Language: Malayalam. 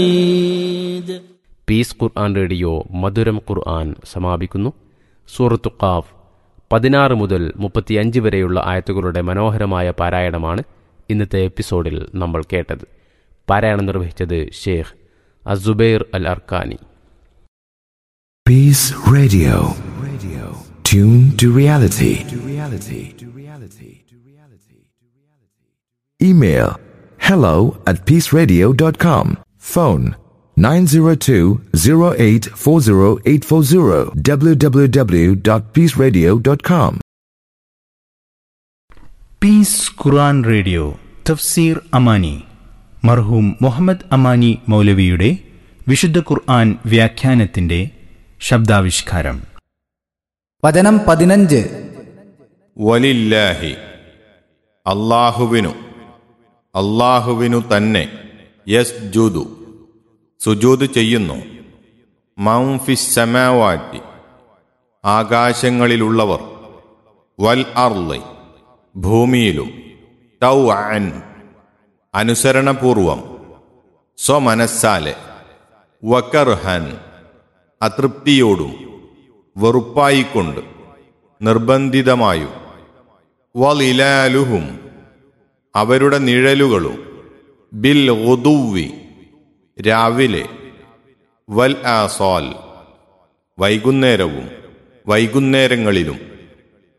പീസ് ഖുർആൻ റേഡിയോ മധുരം ഖുർആൻ സമാപിക്കുന്നു സൂറത്തു ഖാഫ് പതിനാറ് മുതൽ മുപ്പത്തിയഞ്ച് വരെയുള്ള ആയത്തുകളുടെ മനോഹരമായ പാരായണമാണ് ഇന്നത്തെ എപ്പിസോഡിൽ നമ്മൾ കേട്ടത് പാരായണം നിർവഹിച്ചത് Sheikh Azubair Al Arkani Peace Radio. Radio. Tune to reality. To reality. To reality. To reality. Email hello at peaceradio.com. Phone 902-0840840 www.peaceradio.com. Peace Quran radio തഫ്സീർ അമാനി മർഹൂം മുഹമ്മദ് അമാനി മൗലവിയുടെ വിശുദ്ധ ഖുർആൻ വ്യാഖ്യാനത്തിന്റെ ശബ്ദാവിഷ്കാരം വചനം പതിനഞ്ച് വലില്ലാഹി അള്ളാഹുവിനു അള്ളാഹുവിനു തന്നെ യസ് ജുദു സുജൂത് ചെയ്യുന്നു മൗഫിസമാവാറ്റി ആകാശങ്ങളിലുള്ളവർ വൽ അർളി ഭൂമിയിലും തൗ അൻ അനുസരണപൂർവം സ്വമനസ്സാലെ വക്കർഹൻ അതൃപ്തിയോടും വെറുപ്പായിക്കൊണ്ട് നിർബന്ധിതമായും വലിലാലുഹും അവരുടെ നിഴലുകളും ബിൽ ഒതുവി രാവിലെ വൽ ആസോൽ വൈകുന്നേരവും വൈകുന്നേരങ്ങളിലും